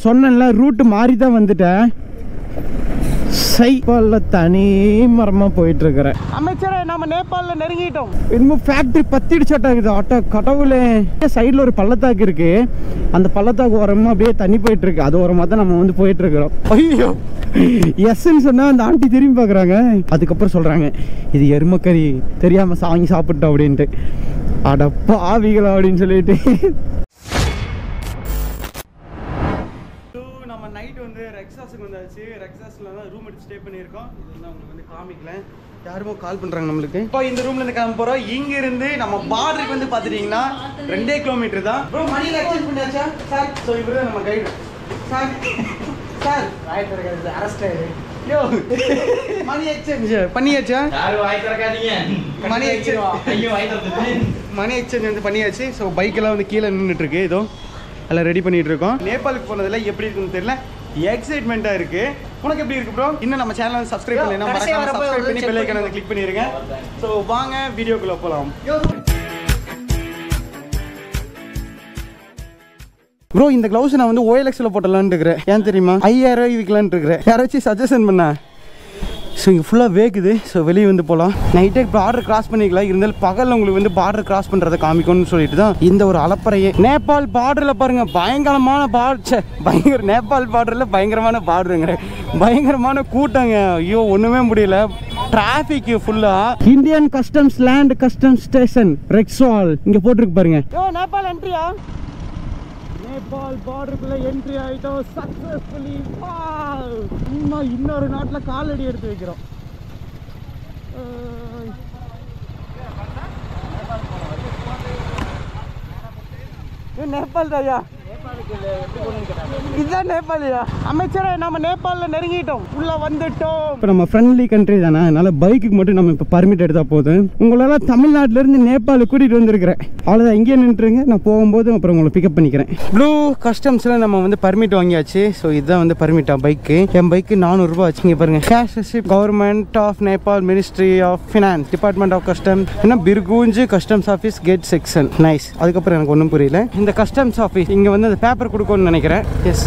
சொன்னேன்ல ரூட் மாறி தான் வந்துட்டேன் சைப்பால்ல தனி மரமா போயிட்டு இருக்கிறேன் அமைச்சரே நம்ம நேபாளில் நெருங்கிட்டோம் இன்னும் ஃபேக்டரி பத்திடுச்சாட்டாக்குது ஆட்டோ கடவுளே சைடில் ஒரு பள்ளத்தாக்கு இருக்கு அந்த பள்ளத்தாக்கு ஓரமா அப்படியே தண்ணி போயிட்டு இருக்கு அது ஓரமாக தான் நம்ம வந்து போயிட்டு இருக்கிறோம் ஐயோ எஸ்ன்னு சொன்னா அந்த ஆண்டி திரும்பி பார்க்குறாங்க அதுக்கப்புறம் சொல்றாங்க இது எருமக்கறி தெரியாம சாங்கி சாப்பிட்டோம் அப்படின்ட்டு அட பாவிகளா அப்படின்னு சொல்லிட்டு நம்ம நைட் வந்து ரெக்ஸாஸுக்கு வந்தாச்சு ரெக்ஸாஸில் தான் ரூம் எடுத்து ஸ்டே பண்ணியிருக்கோம் இது வந்து அவங்களுக்கு வந்து காமிக்கல யாருமோ கால் பண்ணுறாங்க நம்மளுக்கு இப்போ இந்த ரூம்ல இருந்து கிளம்ப போகிறோம் இங்க இருந்து நம்ம பார்டருக்கு வந்து பார்த்துட்டீங்கன்னா ரெண்டே கிலோமீட்டர் தான் ப்ரோ மணியில் எக்ஸ்சேஞ்ச் பண்ணியாச்சா சார் ஸோ இவர் தான் நம்ம கைடு சார் சார் அரெஸ்ட் யோ மணி எக்ஸ்சேஞ்ச் பண்ணியாச்சா யாரும் வாய் திறக்காதீங்க மணி எக்ஸ்சேஞ்ச் ஐயோ வாய் திறந்துட்டு மணி எக்ஸ்சேஞ்ச் வந்து பண்ணியாச்சு ஸோ பைக்கெல்லாம் வந்து கீழே நின்றுட்டு இருக்கு இதோ எல்லாம் ரெடி பண்ணிட்டு இருக்கோம் நேபாளுக்கு போனதுல எப்படி இருக்குன்னு தெரியல எக்ஸைட்மெண்ட்டாக இருக்கு உனக்கு எப்படி இருக்கு ப்ரோ இன்னும் நம்ம சேனல் வந்து சப்ஸ்கிரைப் பண்ணலாம் கடைசியா மறக்காம வரப்போ சப்ஸ்கிரைப் வந்து பண்ணி check பெல் ஐக்கனை வந்து கிளிக் பண்ணிருங்க ஸோ வாங்க வீடியோக்குள்ள போகலாம் ப்ரோ இந்த க்ளவுஸ் நான் வந்து ஓஎல்எக்ஸில் போட்டலான்னு இருக்கிறேன் ஏன் தெரியுமா ஐயாயிரம் ரூபாய்க்கு விற்கலான்னு இருக்கிறேன் யாராச்சும் சஜஷன் பண்ண ஸோ இங்கே ஃபுல்லாக வேக்குது ஸோ வெளியே வந்து போகலாம் நைட்டே பார்டர் கிராஸ் பண்ணிக்கலாம் இருந்தாலும் பகலில் உங்களுக்கு வந்து பார்டர் கிராஸ் பண்ணுறதை காமிக்கணும்னு சொல்லிட்டு தான் இந்த ஒரு அலப்பறையே நேபாள் பார்டரில் பாருங்க பயங்கரமான பார்டர் பயங்கர நேபாள் பார்டரில் பயங்கரமான பார்டருங்க பயங்கரமான கூட்டங்க ஐயோ ஒன்றுமே முடியல டிராஃபிக் ஃபுல்லாக Indian customs land customs station Raxaul இங்கே போட்டிருக்கு பாருங்க யோ நேபாள் என்ட்ரியா நேபாள் பார்டருக்குள்ள என்ட்ரி ஆயிட்டோம் சக்சஸ்ஃபுல்லி இன்னும் இன்னொரு நாட்டில் காலடி எடுத்து வைக்கிறோம் அஹ் இது நேபாள் தாயா இதுதான் நேபாளியா அமைச்சரே நம்ம நேபாளில் நெருங்கிட்டோம் உள்ள வந்துட்டோம் இப்போ நம்ம ஃப்ரெண்ட்லி கண்ட்ரி தானே அதனால பைக்குக்கு மட்டும் நம்ம இப்போ பர்மிட் எடுத்தா போதும் உங்களால தமிழ்நாட்டுல இருந்து நேபாள் கூட்டிட்டு வந்திருக்கிறேன் அவ்வளோதான் இங்கே நின்றுருங்க நான் போகும்போது அப்புறம் உங்களை பிக்கப் பண்ணிக்கிறேன் ப்ளூ கஸ்டம்ஸ்ல நம்ம வந்து பர்மிட் வாங்கியாச்சு ஸோ இதுதான் வந்து பர்மிட்டா பைக்கு என் பைக்கு நானூறுரூபா வச்சுங்க பாருங்க cash receipt government of Nepal ministry of finance department of custom என்ன Birgunj customs office gate section nice அதுக்கப்புறம் எனக்கு ஒன்றும் புரியல இந்த கஸ்டம்ஸ் ஆஃபீஸ் இங்கே வந்து அந்த பேப்பர் கொடுக்கணும்னு நினைக்கிறேன் எஸ்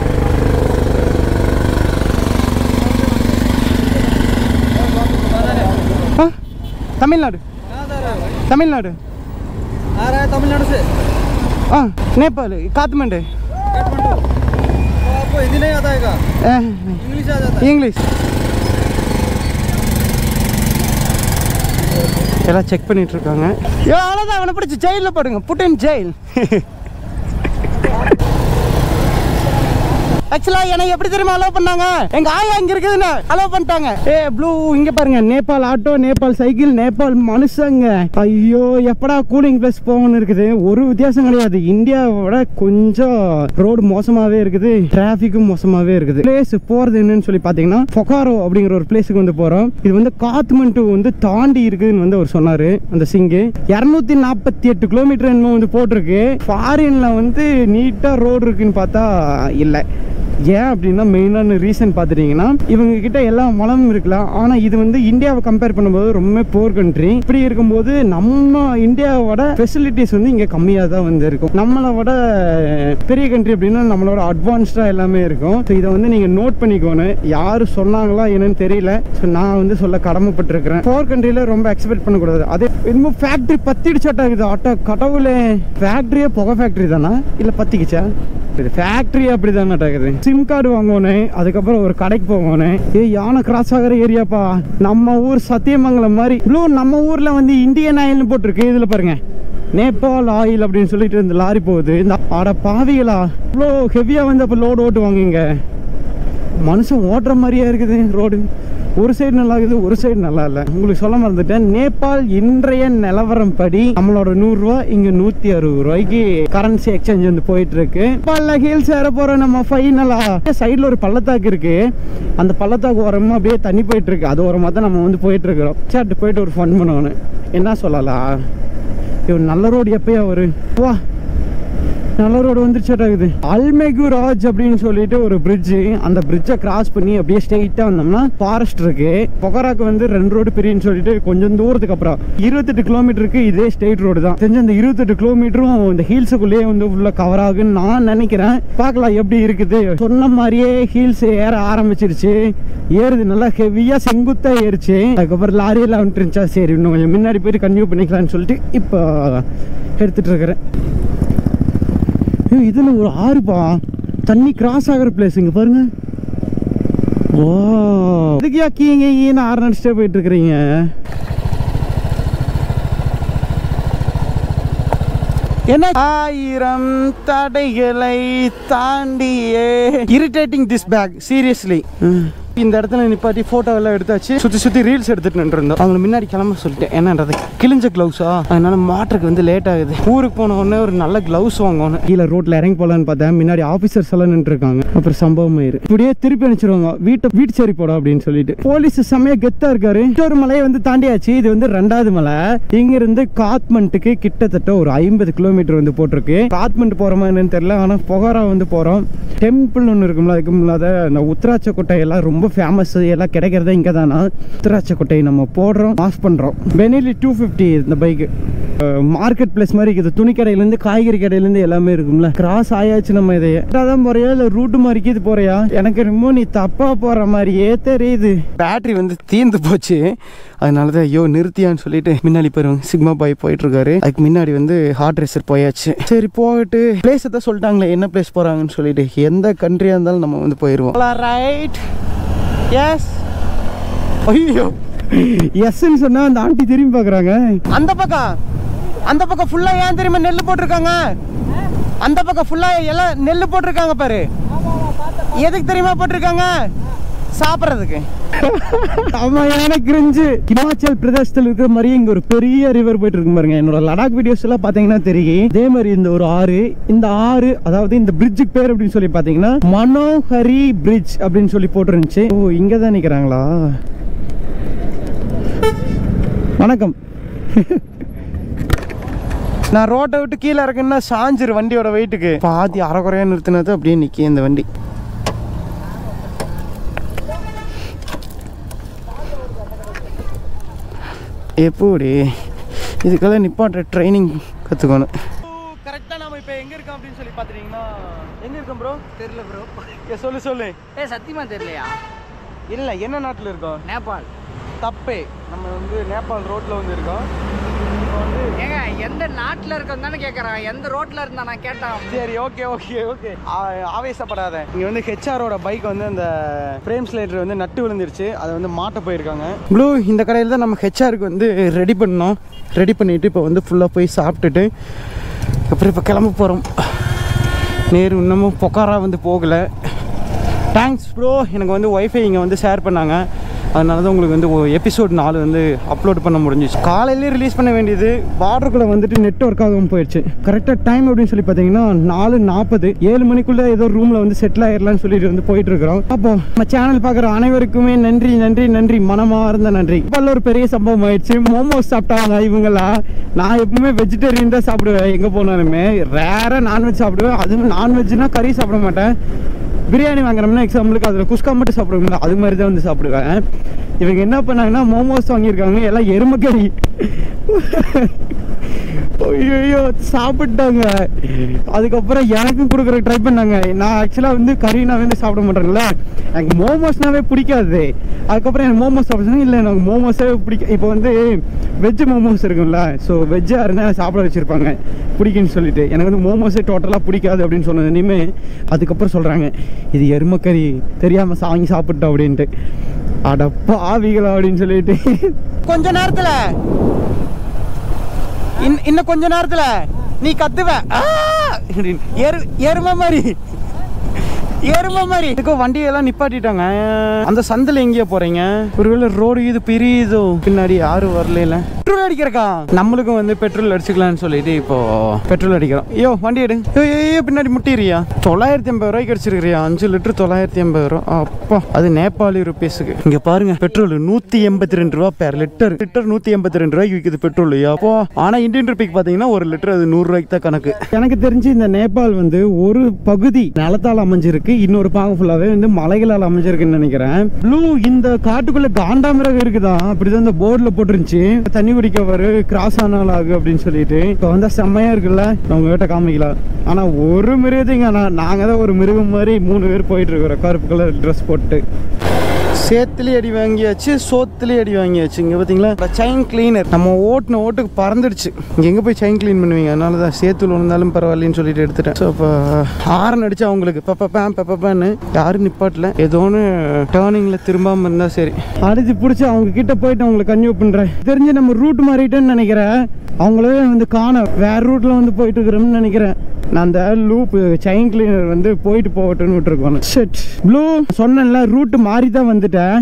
தமிழ்நாடு தமிழ்நாடு आ रहा है तमिलनाडु से ஆ நேபாள் காத்மண்டு काठमांडू तो आपको हिंदी नहीं आता है क्या அஹ், इंग्लिश आ जाता இங்கிலீஷ் எல்லாம் செக் பண்ணிட்டு இருக்காங்க ஐயோ அவ்வளோதான் அவனை பிடிச்சி ஜெயிலில் போடுங்க புட்டின் ஜெயில் ஆக்சுவலா எனக்கு எப்படி தெரியுமா அலோவ் பண்ணாங்க எங்க ஆயா இங்க இருக்குதுன்னு அலோவ் பண்ணிட்டாங்க ஏ ப்ளூ இங்க பாருங்க நேபாள் ஆட்டோ நேபாள் சைக்கிள் நேபாள் மனுஷங்க ஐயோ எப்படா கூலிங் பிளேஸ் போகணும்னு இருக்குது ஒரு வித்தியாசம் கிடையாது இந்தியாவை விட கொஞ்சம் ரோடு மோசமாவே இருக்குது டிராஃபிக்கும் மோசமாவே இருக்குது பிளேஸ் போறது என்னன்னு சொல்லி பாத்தீங்கன்னா பொகாரோ அப்படிங்கிற ஒரு பிளேஸுக்கு வந்து போறோம் இது வந்து காத்மண்டு வந்து தாண்டி இருக்குதுன்னு வந்து அவர் சொன்னாரு அந்த சிங்கு இரநூத்தி நாற்பத்தி எட்டு கிலோமீட்டர் என்னமோ வந்து போட்டிருக்கு ஃபாரின்ல வந்து நீட்டா ரோடு இருக்குன்னு பார்த்தா இல்லை ஏன் அப்படின்னா மெயினான ரீசன் பார்த்துட்டிங்கன்னா இவங்க கிட்ட எல்லா வளமும் இருக்கலாம் ஆனால் இது வந்து இந்தியாவை கம்பேர் பண்ணும்போது ரொம்ப போர் கண்ட்ரி இப்படி இருக்கும்போது நம்ம இந்தியாவோட ஃபெசிலிட்டிஸ் வந்து இங்கே கம்மியாக தான் வந்து இருக்கும் நம்மளை விட பெரிய கண்ட்ரி அப்படின்னா நம்மளோட அட்வான்ஸ்டாக எல்லாமே இருக்கும் ஸோ இதை வந்து நீங்கள் நோட் பண்ணிக்கோணும் யார் சொன்னாங்களா என்னன்னு தெரியல ஸோ நான் வந்து சொல்ல கடமைப்பட்டிருக்கிறேன் போர் கண்ட்ரியில் ரொம்ப எக்ஸ்பெக்ட் பண்ணக்கூடாது அதே இன்னும் ஃபேக்ட்ரி பத்திடுச்சாட்டாக்குது ஆட்டோ கடவுளே ஃபேக்ட்ரியே புகை ஃபேக்ட்ரி தானா இல்லை பத்திக்கிச்சா இது ஃபேக்ட்ரி அப்படி தானே இருக்குது சிம் கார்டு வாங்கணும் அதுக்கப்புறம் ஒரு கடைக்கு போகணும் ஏ யானை கிராஸ் ஆகிற ஏரியாப்பா நம்ம ஊர் சத்தியமங்கலம் மாதிரி ப்ளூ நம்ம ஊர்ல வந்து இந்தியன் ஆயில்னு போட்டிருக்கு இதுல பாருங்க நேபாள் ஆயில் அப்படின்னு சொல்லிட்டு இந்த லாரி போகுது இந்த ஆட பாவிகளா இவ்வளோ ஹெவியாக வந்து அப்போ லோடு ஓட்டுவாங்க இங்க மனுஷன் ஓட்டுற மாதிரியே இருக்குது ரோடு ஒரு சைடு நல்லா இருக்குது ஒரு சைடு நல்லா இல்லை உங்களுக்கு சொல்ல மறந்துட்டேன் நேபாள் இன்றைய நிலவரம் படி நம்மளோட நூறுரூவா இங்கே நூற்றி அறுபது ரூபாய்க்கு கரன்சி எக்ஸ்சேஞ்ச் வந்து போயிட்டு இருக்கு நேபாளில் ஹில்ஸ் ஏற போகிறோம் நம்ம ஃபைனலா சைடில் ஒரு பள்ளத்தாக்கு இருக்கு அந்த பள்ளத்தாக்கு ஓரமாக அப்படியே தண்ணி போயிட்டு இருக்கு அது ஓரமாக தான் நம்ம வந்து போயிட்டு இருக்கிறோம் சேட்டு போயிட்டு ஒரு ஃபன் பண்ணுவோன்னு என்ன சொல்லலாம் இவன் நல்ல ரோடு எப்பயா வரும் வா நல்ல ரோடு வந்துருச்சாட்டாகுது அல்மெகு ராஜ் அப்படின்னு சொல்லிட்டு ஒரு பிரிட்ஜ் அந்த பிரிட்ஜை கிராஸ் பண்ணி அப்படியே ஸ்ட்ரெயிட்டா வந்தோம்னா ஃபாரஸ்ட் இருக்கு பொகராக்கு வந்து ரெண்டு ரோடு பிரின்னு சொல்லிட்டு கொஞ்சம் தூரத்துக்கு அப்புறம் இருபத்தெட்டு கிலோமீட்டருக்கு இதே ஸ்ட்ரெயிட் ரோடு தான் தெரிஞ்ச அந்த இருபத்தெட்டு கிலோமீட்டரும் இந்த ஹீல்ஸுக்குள்ளேயே வந்து உள்ள கவர் ஆகுன்னு நான் நினைக்கிறேன் பார்க்கலாம் எப்படி இருக்குது சொன்ன மாதிரியே ஹீல்ஸ் ஏற ஆரம்பிச்சிருச்சு ஏறுது நல்லா ஹெவியா செங்குத்தா ஏறுச்சு அதுக்கப்புறம் லாரியெல்லாம் வந்துட்டு இருந்துச்சா சரி இன்னும் கொஞ்சம் முன்னாடி போயிட்டு கன்டினியூ பண்ணிக்கலாம்னு சொல்லிட்டு இப்போ எடுத்துட்டு இருக்கிறேன் ஏய், இதுல ஒரு ஆறுப்பா தண்ணி கிராஸ் ஆகிற பிளேஸ் இங்க பாருங்க ஓ இதுக்கு கீங்க ஈன்னு ஆறு நடிச்சுட்டே போயிட்டு இருக்கிறீங்க என்ன ஆயிரம் தடைகளை தாண்டியே இரிட்டேட்டிங் திஸ் பேக் சீரியஸ்லி இந்த இடத்துல நிப்பாட்டி போட்டோ எல்லாம் எடுத்தாச்சு சுத்தி சுத்தி ரீல்ஸ் எடுத்துட்டு நின்றுருந்தோம் அவங்க முன்னாடி கிளம்ப சொல்லிட்டேன் என்னன்றது கிழிஞ்ச கிளவுஸா அதனால மாட்டுக்கு வந்து லேட் ஆகுது ஊருக்கு போன உடனே ஒரு நல்ல கிளவுஸ் வாங்கணும் கீழே ரோட்ல இறங்கி போலான்னு பார்த்தேன் முன்னாடி ஆபீசர்ஸ் எல்லாம் நின்று இருக்காங்க அப்புறம் சம்பவம் ஆயிரு இப்படியே திருப்பி அனுப்பிச்சிருவாங்க வீட்டை வீட்டு சரி போட அப்படின்னு சொல்லிட்டு போலீஸ் செம்மையா கெத்தா இருக்காரு இன்னொரு மலையை வந்து தாண்டியாச்சு இது வந்து ரெண்டாவது மலை இங்க இருந்து காத்மண்டுக்கு கிட்டத்தட்ட ஒரு ஐம்பது கிலோமீட்டர் வந்து போட்டிருக்கு காத்மண்ட் போறோமா என்னன்னு தெரியல ஆனா பொகாரா வந்து போறோம் டெம்பிள் ஒன்று இருக்கும்ல அதுக்கு முன்னாத அந்த உத்தராட்ச கொட்டை எல்லாம் ரொம்ப ஃபேமஸ் எல்லாம் கிடைக்கிறதே இங்கே தானா உத்தராட்ச கொட்டை நம்ம போடுறோம் பாஸ் பண்ணுறோம் பெனிலி டூ ஃபிஃப்டி இந்த பைக்கு மார்க்கெட் பிளேஸ் மாதிரி இருக்குது துணி கடையிலேருந்து காய்கறி கடையிலேருந்து எல்லாமே இருக்கும்ல கிராஸ் ஆயாச்சு நம்ம இதையே தான் போறியா இல்லை ரூட்டு மாதிரிக்கு இது போறியா எனக்கு ரொம்ப நீ தப்பா போற மாதிரியே தெரியுது பேட்டரி வந்து தீர்ந்து போச்சு அதனால தான் ஐயோ நிறுத்தியான்னு சொல்லிட்டு முன்னாடி போயிருவோம் சிக்மா பாய் போயிட்டு இருக்காரு அதுக்கு முன்னாடி வந்து ஹார்ட் ரேசர் போயாச்சு சரி போகட்டு பிளேஸ் தான் சொல்லிட்டாங்களே என்ன பிளேஸ் போறாங்கன்னு சொல்லிட்டு எந்த கண்ட்ரியா இருந்தாலும் நம்ம வந்து போயிடுவோம் ரைட் எஸ் ஐயோ எஸ்ன்னு சொன்னா அந்த ஆண்டி திரும்பி பார்க்குறாங்க அந்த பக்கம் அந்த பக்கம் ஃபுல்லா ஏன் தெரியுமா நெல் போட்டிருக்காங்க அந்த பக்கம் ஃபுல்லா எல்லாம் நெல் போட்டிருக்காங்க பாரு எதுக்கு தெரியுமா போட்டிருக்காங்க சாப்பிட்றதுக்கு ஆமா எனக்கு கிரிஞ்சு ஹிமாச்சல் பிரதேசத்தில் இருக்கிற மாதிரி இங்க ஒரு பெரிய ரிவர் போயிட்டு இருக்கு பாருங்க என்னோட லடாக் வீடியோஸ் எல்லாம் பாத்தீங்கன்னா தெரியும் இதே மாதிரி இந்த ஒரு ஆறு இந்த ஆறு அதாவது இந்த பிரிட்ஜுக்கு பேர் அப்படின்னு சொல்லி பாத்தீங்கன்னா மனோஹரி பிரிட்ஜ் அப்படின்னு சொல்லி போட்டுருந்துச்சு ஓ இங்க தான் நிக்கிறாங்களா வணக்கம் நான் ரோட்டை விட்டு கீழே இறக்குன்னா சாஞ்சிரு வண்டியோட வெயிட்டுக்கு பாதி அரைக்குறையா நிறுத்தினது அப்படியே நிற்கி இந்த வண்டி எப்படி இதுக்கெல்லாம் நிப்பாட்டுற ட்ரைனிங் கற்றுக்கணும் கரெக்டாக நம்ம இப்போ எங்கே இருக்கோம் அப்படின்னு சொல்லி பார்த்துட்டீங்கன்னா எங்கே இருக்கோம் ப்ரோ தெரியல ப்ரோ சொல்லு சொல்லு ஏ சத்தியமா தெரியலையா இல்லை என்ன நாட்டில் இருக்கோம் நேபாள் தப்பே நம்ம வந்து நேபாள் ரோட்டில் வந்து இருக்கோம் இப்போ வந்து ஏங்க எந்த நாட்டுல இருக்கோம் தானே கேக்குறான் எந்த ரோட்ல இருந்தா நான் கேட்டான் சரி ஓகே ஓகே ஓகே ஆவேசப்படாத இங்கே வந்து ஹெச்ஆரோட பைக் வந்து அந்த ஃப்ரேம் ஸ்லைடர் வந்து நட்டு விழுந்துருச்சு அதை வந்து மாட்ட போயிருக்காங்க ப்ளூ இந்த கடையில் தான் நம்ம ஹெச்ஆருக்கு வந்து ரெடி பண்ணோம் ரெடி பண்ணிட்டு இப்போ வந்து ஃபுல்லாக போய் சாப்பிட்டுட்டு அப்புறம் இப்போ கிளம்ப போகிறோம் நேரு இன்னமும் பொக்காரா வந்து போகலை தேங்க்ஸ் ப்ரோ எனக்கு வந்து ஒய்ஃபை இங்கே வந்து ஷேர் பண்ணாங்க அதனால தான் உங்களுக்கு வந்து எபிசோட் நாலு வந்து அப்லோட் பண்ண முடிஞ்சிச்சு காலையிலே ரிலீஸ் பண்ண வேண்டியது பார்டருக்குள்ளே வந்துட்டு நெட் ஒர்க் ஆகாமல் போயிடுச்சு கரெக்டாக டைம் அப்படின்னு சொல்லி பார்த்தீங்கன்னா நாலு நாற்பது ஏழு மணிக்குள்ளே ஏதோ ரூமில் வந்து செட்டில் ஆயிடலாம்னு சொல்லிட்டு வந்து போயிட்டு இருக்கிறோம் அப்போ நம்ம சேனல் பார்க்குற அனைவருக்குமே நன்றி நன்றி நன்றி மனமார்ந்த நன்றி இப்போ ஒரு பெரிய சம்பவம் ஆயிடுச்சு மோமோஸ் சாப்பிட்டாங்க இவங்களா நான் எப்பவுமே வெஜிடேரியன் தான் சாப்பிடுவேன் எங்கே போனாலுமே ரேராக நான்வெஜ் சாப்பிடுவேன் அதுவும் நான்வெஜ்னா கறி சாப்பிட மாட்டேன் பிரியாணி வாங்குறோம்னா எக்ஸாம்பிளுக்கு அதில் குஸ்கா மட்டும் சாப்பிடுவோம்ல அது மாதிரி தான் வந்து சாப்பிடுவேன் இவங்க என்ன பண்ணாங்கன்னா மோமோஸ் வாங்கியிருக்காங்க எல்லாம் எருமைக்கறி ஐயோ சாப்பிட்டாங்க அதுக்கப்புறம் எனக்கும் கொடுக்குற ட்ரை பண்ணாங்க நான் ஆக்சுவலாக வந்து கறி நான் வந்து சாப்பிட மாட்டேன்ல எனக்கு மோமோஸ்னாவே பிடிக்காது அதுக்கப்புறம் எனக்கு மோமோஸ் சாப்பிட சொன்னா, இல்லை எனக்கு மோமோஸே பிடிக்க இப்போ வந்து வெஜ் மோமோஸ் இருக்கும்ல ஸோ வெஜ்ஜாக இருந்தால் சாப்பிட வச்சுருப்பாங்க பிடிக்குன்னு சொல்லிட்டு எனக்கு வந்து மோமோஸே டோட்டலாக பிடிக்காது அப்படின்னு சொன்னது இனிமே அதுக்கப்புறம் சொல்கிறாங்க இது எருமக்கறி தெரியாமல் வாங்கி சாப்பிட்டோம் அப்படின்ட்டு அட பாவிகளா அப்படின்னு சொல்லிட்டு கொஞ்ச நேரத்தில் இன்- இன்னும் கொஞ்ச நேரத்துல நீ கத்துவ ஆ! அப்படின்னு. எரு எருமை மாதிரி எருமை மாதிரி இதுக்கோ வண்டியெல்லாம் நிப்பாட்டிட்டாங்க அந்த சந்தில எங்கேயா போறீங்க ஒருவேளை ரோடு இது பிரியுதோ பின்னாடி யாரும் வரல பெட்ரோல் அடிக்கிறக்கா நம்மளுக்கும் வந்து பெட்ரோல் அடிச்சுக்கலாம்னு சொல்லிட்டு இப்போ பெட்ரோல் அடிக்கிறோம் ஐயோ வண்டி எடு ஐயோ, ஐயோ, ஐயோ, பின்னாடி முட்டிறியா தொள்ளாயிரத்தி ஐம்பது ரூபாய்க்கு அடிச்சிருக்கிறியா அஞ்சு லிட்டர் தொள்ளாயிரத்தி ஐம்பது ரூபா அப்பா அது நேபாளி ருபீஸுக்கு இங்க பாருங்க பெட்ரோல் நூத்தி எண்பத்தி ரெண்டு ரூபா பேர் லிட்டர் லிட்டர் நூத்தி எண்பத்தி ரெண்டு ரூபாய்க்கு விற்குது பெட்ரோல் அப்போ ஆனா இந்தியன் ருபிக்கு பாத்தீங்கன்னா ஒரு லிட்டர் அது நூறு ரூபாய்க்கு தான் கணக்கு எனக்கு தெரிஞ்சு இந்த நேபாள் வந்து ஒரு பகுதி நிலத்தால் அமைஞ்சிருக்கு இன்னொரு பாகம் ஃபுல்லாவே வந்து மலைகளால் அமைஞ்சிருக்குன்னு நினைக்கிறேன் ப்ளூ இந்த காட்டுக்குள்ள காண்டாமிரகம் இருக்குதா அப்படிதான் இந்த போர்டில் போட்டுருந்துச்சு தண்ணி குடிக்க வரு கிராஸ் ஆனால் ஆகு அப்படின்னு சொல்லிட்டு இப்போ வந்தா செம்மையா இருக்குல்ல நான் உங்ககிட்ட காமிக்கலாம் ஆனா ஒரு மிருகத்தைங்க நான் நாங்க தான் ஒரு மிருகம் மாதிரி மூணு பேர் போயிட்டு இருக்கிறோம் கருப்பு கலர் ட்ரெஸ் போட்டு சேத்துலேயே அடி வாங்கியாச்சு சோத்துலேயே அடி வாங்கியாச்சு இங்கே பார்த்தீங்களா செயின் கிளீனர் நம்ம ஓட்டின ஓட்டுக்கு பறந்துடுச்சு இங்கே எங்கே போய் செயின் க்ளீன் பண்ணுவீங்க அதனால தான் சேத்துல விழுந்தாலும் பரவாயில்லன்னு சொல்லிட்டு எடுத்துட்டேன் ஸோ இப்போ ஹாரன் அடிச்சு அவங்களுக்கு பப்பப்பேன் பப்பப்பேன்னு யாரும் நிப்பாட்டல ஏதோ ஒன்று டேர்னிங்கில் திரும்பாமல் இருந்தால் சரி அடிச்சு பிடிச்சி அவங்க கிட்ட போயிட்டு அவங்களுக்கு கன்யூ பண்ணுறேன் தெரிஞ்சு நம்ம ரூட் மாறிட்டேன்னு நினைக்கிறேன் அவங்களே வந்து காண வேற ரூட்ல வந்து போயிட்டு இருக்கிறோம்னு நினைக்கிறேன் நான் அந்த லூப் செயின் கிளீனர் வந்து போயிட்டு போகட்டும்னு விட்டுருக்கோம் செட் ப்ளூ சொன்னேன்ல ரூட் மாறி தான் வந்துட்டேன்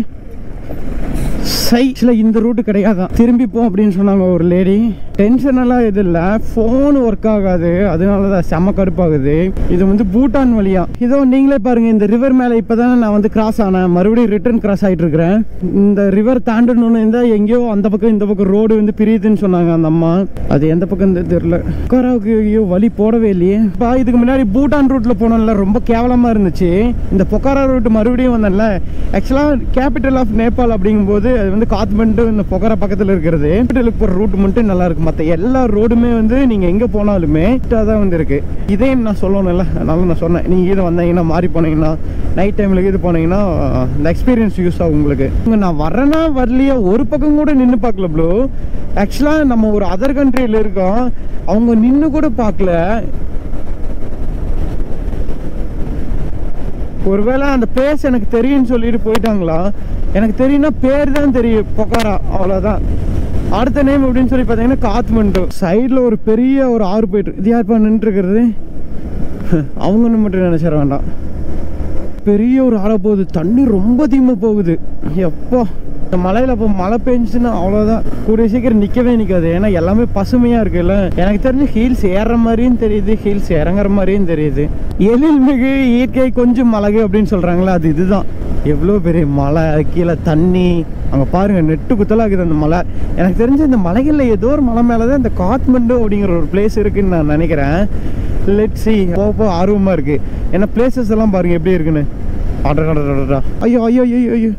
சைட்ஸில் இந்த ரூட்டு கிடையாதான் திரும்பி போ அப்படின்னு சொன்னாங்க ஒரு லேடி டென்ஷன் எல்லாம் இது இல்லை ஃபோன் ஒர்க் ஆகாது அதனால தான் செம கடுப்பாகுது இது வந்து பூட்டான் வழியா இதோ நீங்களே பாருங்க இந்த ரிவர் மேலே இப்போ நான் வந்து கிராஸ் ஆனேன் மறுபடியும் ரிட்டர்ன் கிராஸ் ஆகிட்டு இருக்கிறேன் இந்த ரிவர் தாண்டணும்னு இருந்தால் எங்கேயோ அந்த பக்கம் இந்த பக்கம் ரோடு வந்து பிரியுதுன்னு சொன்னாங்க அந்த அம்மா அது எந்த பக்கம் இருந்து தெரியல பொக்காராவுக்கு ஐயோ வழி போடவே இல்லையே இப்போ இதுக்கு முன்னாடி பூட்டான் ரூட்ல போனோம்ல ரொம்ப கேவலமா இருந்துச்சு இந்த பொக்காரா ரூட் மறுபடியும் வந்தேன்ல ஆக்சுவலாக கேபிட்டல் ஆஃப் நேபாள் அப்படிங்கும்போது அது வந்து காத்மண்டு இந்த பொக்காரா பக்கத்தில் இருக்கிறது கேபிட்டலுக்கு போகிற ரூட் மட்டும் நல்லா இருக்கு மற்ற எல்லா ரோடுமே வந்து நீங்கள் எங்கே போனாலுமே இதாக தான் வந்து இருக்கு இதே நான் சொல்லணும்ல அதனால நான் சொன்னேன் நீங்கள் இது வந்தீங்கன்னா மாறி போனீங்கன்னா நைட் டைமில் இது போனீங்கன்னா இந்த எக்ஸ்பீரியன்ஸ் யூஸ் ஆகும் உங்களுக்கு இங்க நான் வரேன்னா வரலையா ஒரு பக்கம் கூட நின்று பார்க்கல ப்ளூ ஆக்சுவலாக நம்ம ஒரு அதர் கண்ட்ரியில் இருக்கோம் அவங்க நின்று கூட பார்க்கல ஒருவேளை அந்த பேஸ் எனக்கு தெரியும்னு சொல்லிட்டு போயிட்டாங்களா எனக்கு தெரியும்னா பேர் தான் தெரியும் பொக்காரா அவ்வளோதான் அடுத்த நேம் அப்படின்னு சொல்லி பார்த்தீங்கன்னா காத்மண்டு சைடில் ஒரு பெரிய ஒரு ஆறு போயிட்டு இது யாருப்பா நின்றுருக்கிறது அவங்கன்னு மட்டும் நினச்சிட வேண்டாம் பெரிய ஒரு ஆழ போகுது தண்ணி ரொம்ப தீமை போகுது எப்போ இந்த மலையில் இப்போ மழை பெஞ்சுன்னா அவ்வளோதான் கூடிய சீக்கிரம் நிற்கவே நிற்காது ஏன்னா எல்லாமே பசுமையாக இருக்குல்ல எனக்கு தெரிஞ்சு ஹீல்ஸ் ஏறுற மாதிரியும் தெரியுது ஹீல்ஸ் இறங்குற மாதிரியும் தெரியுது எழில் மிகு இயற்கை கொஞ்சம் மழகு அப்படின்னு சொல்கிறாங்களே அது இதுதான் எவ்வளோ பெரிய மலை அது கீழே தண்ணி அங்கே பாருங்கள் நெட்டு குத்தலாக இருக்குது அந்த மலை எனக்கு தெரிஞ்ச இந்த மலைகளில் ஏதோ ஒரு மலை மேலே தான் இந்த காத்மண்டு அப்படிங்கிற ஒரு பிளேஸ் இருக்குன்னு நான் நினைக்கிறேன் லெட் சி போக போக ஆர்வமாக இருக்குது ஏன்னா பிளேசஸ் எல்லாம் பாருங்கள் எப்படி இருக்குன்னு அடடடடடா ஐயோ ஐயோ ஐயோ ஐயோ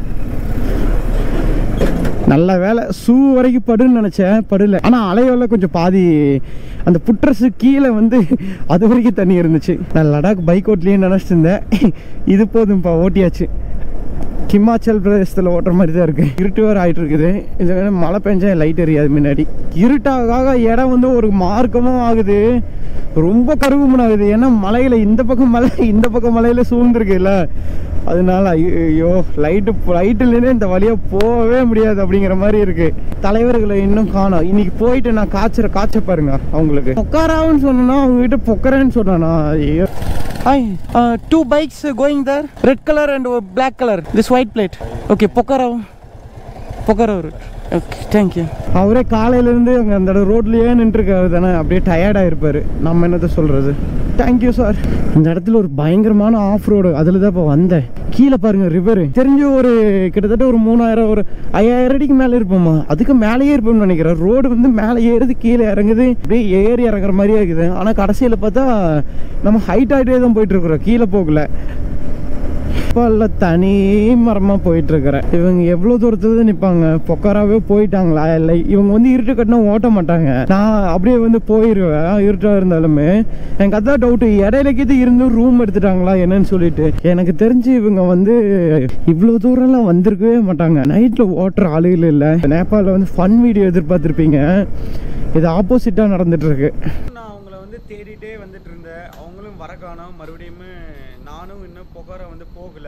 நல்ல வேலை ஷூ வரைக்கும் படுன்னு நினச்சேன் படல ஆனால் அலையோல கொஞ்சம் பாதி அந்த புட்ரஸு கீழே வந்து அது வரைக்கும் தண்ணி இருந்துச்சு நான் லடாக் பைக் ஓட்டலையே நினச்சிட்டு இருந்தேன் இது போதும்ப்பா ஓட்டியாச்சு ஹிமாச்சல் பிரதேசத்தில் ஓட்டுற மாதிரி தான் இருக்குது இருட்டு வேறு ஆகிட்டு இருக்குது இது வேணா மழை பெஞ்சா லைட் எரியாது முன்னாடி இருட்டாக இடம் வந்து ஒரு மார்க்கமும் ஆகுது ரொம்ப கருகுமன் ஆகுது ஏன்னா மலையில் இந்த பக்கம் மலை இந்த பக்கம் மலையில் சூழ்ந்துருக்குல்ல அதனால ஐயோ லைட்டு லைட் இல்லைன்னா இந்த வழியாக போகவே முடியாது அப்படிங்கிற மாதிரி இருக்கு தலைவர்களை இன்னும் காணோம் இன்னைக்கு போயிட்டு நான் காய்ச்சற காய்ச்ச பாருங்க அவங்களுக்கு பொக்காராவுன்னு சொன்னா அவங்க கிட்ட பொக்கரேன்னு சொன்னானா ஐயோ Hi, uh, two bikes uh, going there. Red color and uh, black color. This white plate. Okay, Pokhara. Pokhara route. Okay thank you அவரே காலையிலேருந்து அங்கே அந்த ரோட்லேயே நின்றுருக்காரு தானே அப்படியே டயர்டாக இருப்பார் நம்ம என்னத்த சொல்கிறது தேங்க்யூ சார் இந்த இடத்துல ஒரு பயங்கரமான ஆஃப் ரோடு அதில் தான் இப்போ வந்தேன் கீழே பாருங்க ரிவர் தெரிஞ்சு ஒரு கிட்டத்தட்ட ஒரு மூணாயிரம் ஒரு ஐயாயிரம் அடிக்கு மேலே இருப்போமா அதுக்கு மேலேயே இருப்போம்னு நினைக்கிறேன் ரோடு வந்து மேலே ஏறுது கீழே இறங்குது அப்படியே ஏறி இறங்குற மாதிரியே இருக்குது ஆனால் கடைசியில் பார்த்தா நம்ம ஹைட் ஆகிட்டே தான் போயிட்டு இருக்கிறோம் கீழே போகல பல்ல தனி மரமாக போயிட்டு இருக்கிறேன் இவங்க எவ்வளோ தூரத்துல நிற்பாங்க பொக்காராவே போயிட்டாங்களா இல்லை இவங்க வந்து இருட்டு கட்டினா ஓட்ட மாட்டாங்க நான் அப்படியே வந்து போயிடுவேன் இருட்டாக இருந்தாலுமே எனக்கு அதான் டவுட்டு இடையில கீது இருந்து ரூம் எடுத்துட்டாங்களா என்னன்னு சொல்லிட்டு எனக்கு தெரிஞ்சு இவங்க வந்து இவ்வளோ தூரம்லாம் வந்திருக்கவே மாட்டாங்க நைட்டில் ஓட்டுற ஆளுகள் இல்லை நேபாளில் வந்து ஃபன் வீடியோ எதிர்பார்த்துருப்பீங்க இது ஆப்போசிட்டாக நடந்துட்டு இருக்கு நான் அவங்கள வந்து தேடிட்டே வந்துட்டு இருந்தேன் அவங்களும் வர காணோம் மறுபடியும் நானும் இன்னும் புகார வந்து போகல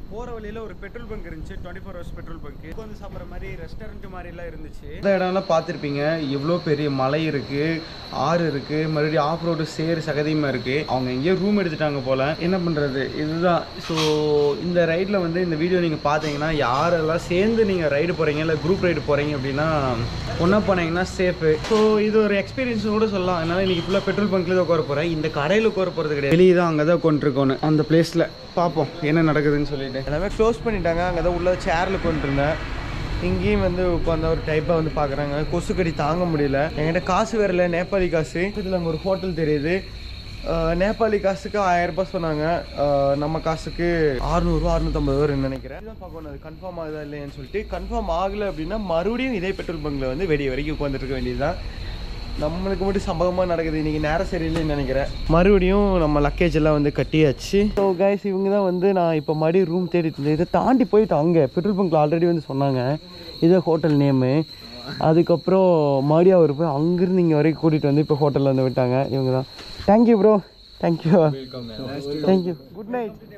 போகிற வழியில் ஒரு பெட்ரோல் பங்க் இருந்துச்சு twenty four hours petrol bunk வந்து சாப்பிட்ற மாதிரி ரெஸ்டாரண்ட் மாதிரிலாம் இருந்துச்சு இந்த இடம்லாம் பார்த்துருப்பீங்க இவ்வளோ பெரிய மலை இருக்குது ஆறு இருக்குது மறுபடியும் ஆஃப் ரோடு சேர் சகதியமாக இருக்குது அவங்க எங்கேயோ ரூம் எடுத்துட்டாங்க போல் என்ன பண்ணுறது இதுதான் ஸோ இந்த ரைடில் வந்து இந்த வீடியோ நீங்கள் பார்த்தீங்கன்னா யாரெல்லாம் சேர்ந்து நீங்கள் ரைடு போகிறீங்க இல்லை குரூப் ரைடு போகிறீங்க அப்படின்னா ஒன்றா போனீங்கன்னா சேஃபு ஸோ இது ஒரு எக்ஸ்பீரியன்ஸ் கூட சொல்லலாம் அதனால் இன்றைக்கி ஃபுல்லாக பெட்ரோல் பங்க்கில் தான் உட்கார போகிறேன் இந்த கடையில் உட்கார போகிறது கிடையாது வெளியே தான் அங்கே தான் கொண்டிருக்கோன்னு அந்த பிளேஸில் பார்ப்போம் என்ன நடக்குதுன்னு சொல்லிட்டு எல்லாமே க்ளோஸ் பண்ணிட்டாங்க அங்கே தான் உள்ள சேரில் கொண்டுருந்தேன் இங்கேயும் வந்து உட்காந்த ஒரு டைப்பாக வந்து பார்க்குறாங்க கொசுக்கடி தாங்க முடியல என்கிட்ட காசு வரல நேபாளி காசு இதில் அங்கே ஒரு ஹோட்டல் தெரியுது அஹ் நேபாளி காசுக்கு ஆயிரம் ரூபாய் சொன்னாங்க அஹ் நம்ம காசுக்கு அறுநூறுவா அறுநூத்தம்பது ரூபா நினைக்கிறேன் இதுதான் பார்க்கணும் அது கன்ஃபார்ம் ஆகுதா இல்லையான்னு சொல்லிட்டு கன்ஃபார்ம் ஆகலை அப்படின்னா மறுபடியும் இதே பெட்ரோல் பங்கில் வந்து வெடிய வரைக்கும் உட்காந்துட்டு இருக்க வேண்டியதுதான் நம்மளுக்கு மட்டும் சம்பவமாக நடக்குது இன்றைக்கி நேரம் சரியில்லைன்னு நினைக்கிறேன் மறுபடியும் நம்ம லக்கேஜ் எல்லாம் வந்து கட்டியாச்சு ஸோ கைஸ் இவங்க தான் வந்து நான் இப்போ மறுபடியும் ரூம் தேடிட்டு இருந்தேன் இதை தாண்டி போயிட்டு அங்கே பெட்ரோல் பங்க்கில் ஆல்ரெடி வந்து சொன்னாங்க இது ஹோட்டல் நேமு அதுக்கப்புறம் மறுபடியும் அவர் போய் அங்கேருந்து இங்கே வரைக்கும் கூட்டிகிட்டு வந்து இப்போ ஹோட்டலில் வந்து விட்டாங்க இவங்க தான் thank you bro thank you thank you good night